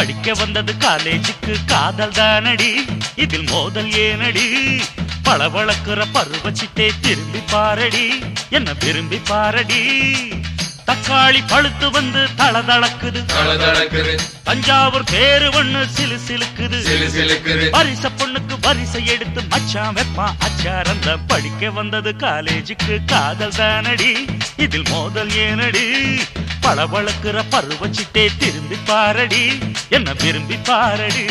படிக்க வந்தது காலேஜுக்கு காதல் தானடி இதில் மோதல் ஏனடி பளபளக்குற பருவச்சிட்டே திரும்பி பாரடி என்ன விரும்பி பாரடி தக்காளி பழுத்து வந்து தளதளக்குது தளதளக்குது தஞ்சாவூர் பேரு ஒண்ணு சிலு சிலுக்குது சிலு சிலுக்குது வரிச பொண்ணுக்கு வரிசை எடுத்து மச்சான் வெப்பான் அச்சாரம் தான் படிக்க வந்தது காலேஜுக்கு காதல் தானடி இதில் மோதல் ஏனடி பளபளக்குற பருவச்சிட்டே திரும்பி பாரடி என்ன விரும்பி பாரடி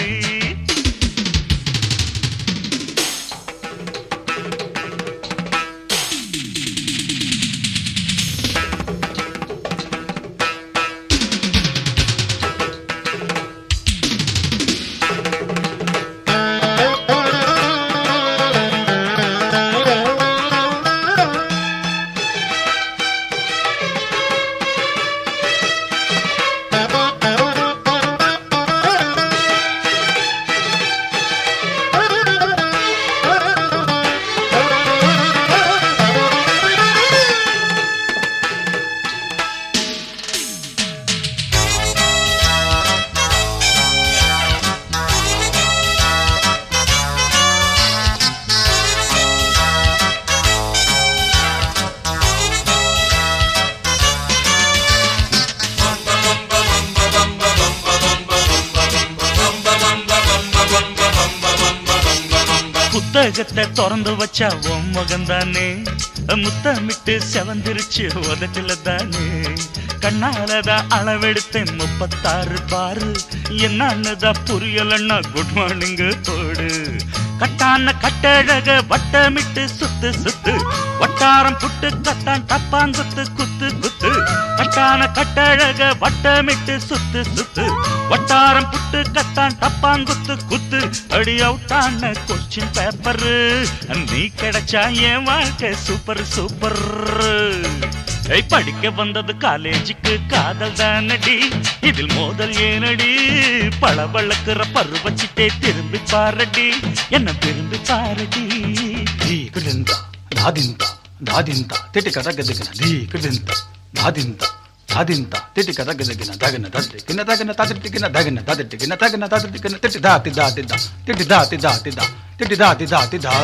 புத்தகத்தை திறந்து வச்சா உன் மகன்தானே முத்தமிட்டு செவந்திருச்சு உதட்டில தானே கண்ணாலதான் அளவெடுத்தேன் முப்பத்தாறு பாரு என்னன்னுதான் புரியலன்னா குட் மார்னிங் போடு கட்டான கட்டழக வட்டமிட்டு சுத்து சுத்து வட்டாரம் புட்டு கட்டான் டப்பாங்குத்து குத்து குத்து கட்டான கட்டழக வட்டமிட்டு சுத்து சுத்து வட்டாரம் புட்டு கட்டான் டப்பாங்குத்து குத்து அடி அவுட்டான கொஸ்டின் பேப்பர் நீ கிடைச்சா என் வாழ்க்கை சூப்பர் சூப்பர் ஏய் படிக்க வந்தது காலேஜுக்கு காதல் தானடி இதில் மோதல் ஏனடி பளபளக்குற பருவச்சிட்டே திரும்பி பாரடி என்ன திரும்பி பாரடி ధీకుడింత దాదింత దాదింత తిటి కదగదగిన ధీకుడింత దాదింత దాదింత తిటి కదగదగిన దగన దదిగిన దగన తదిటిగిన దగన దదిటిగిన దగన దదిటిగిన తిటి దాతి దాతి దా తిటి దాతి దాతి దా తిటి దాతి దాతి దా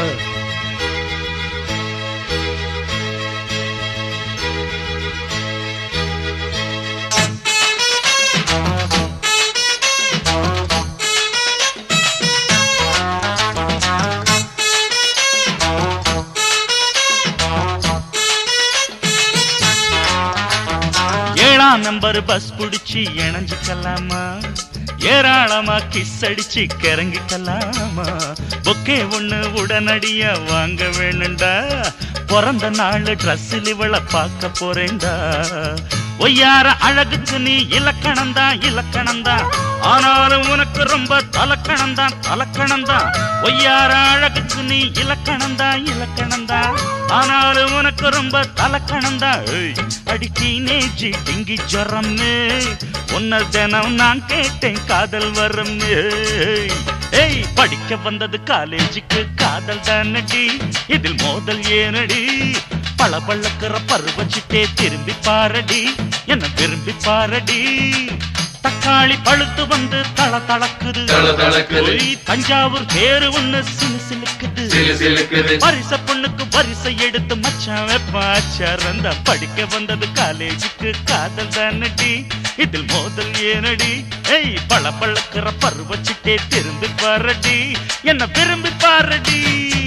ஏழாம் நம்பர் பஸ் புடிச்சு இணைஞ்சுக்கலாமா ஏராளமா கிஸ் அடிச்சு கிறங்கிக்கலாமா பொக்கே ஒண்ணு உடனடியா வாங்க வேணும்டா பிறந்த நாள் ட்ரெஸ்ஸில் இவளை பார்க்க போறேன்டா ஒய்யார அழகுக்கு நீ இலக்கணம்தான் இலக்கணம்தான் ஆனாலும் உனக்கு ரொம்ப தலக்கணம்தான் தலக்கணம்தான் ஒய்யார அழகுக்கு நீ இலக்கணம்தான் இலக்கணம்தான் ஆனாலும் உனக்கு ரொம்ப தலக்கணம்தான் ஏய், அடி டீனேஜ் டிங்கி ஜரம்னு உன்ன தினம் நான் கேட்டேன் காதல் வரம்னு ஏய், ஏய் படிக்க வந்தது காலேஜுக்கு காதல் தானடி இதில் மோதல் ஏனடி பளபளக்கிற பருவச்சிட்டே திரும்பி பாரடி என்ன விரும்பி பாரடி தக்காளி பழுத்து வந்து தள தளக்குது தளதளக்குது. ஒய், தஞ்சாவூர் தேரு ஒண்ணு சிலு சிலுக்குது சிலு சிலுக்குது வரிச பொண்ணுக்கு வரிசை எடுத்து மச்சான் வெப்பாச்சாரந்த படிக்க வந்தது காலேஜுக்கு காதல் தானடி இதில் மோதல் ஏனடி ஏய் பள பளக்கிற பருவச்சிட்டே திரும்பி பாரடி என்ன விரும்பி பாரடி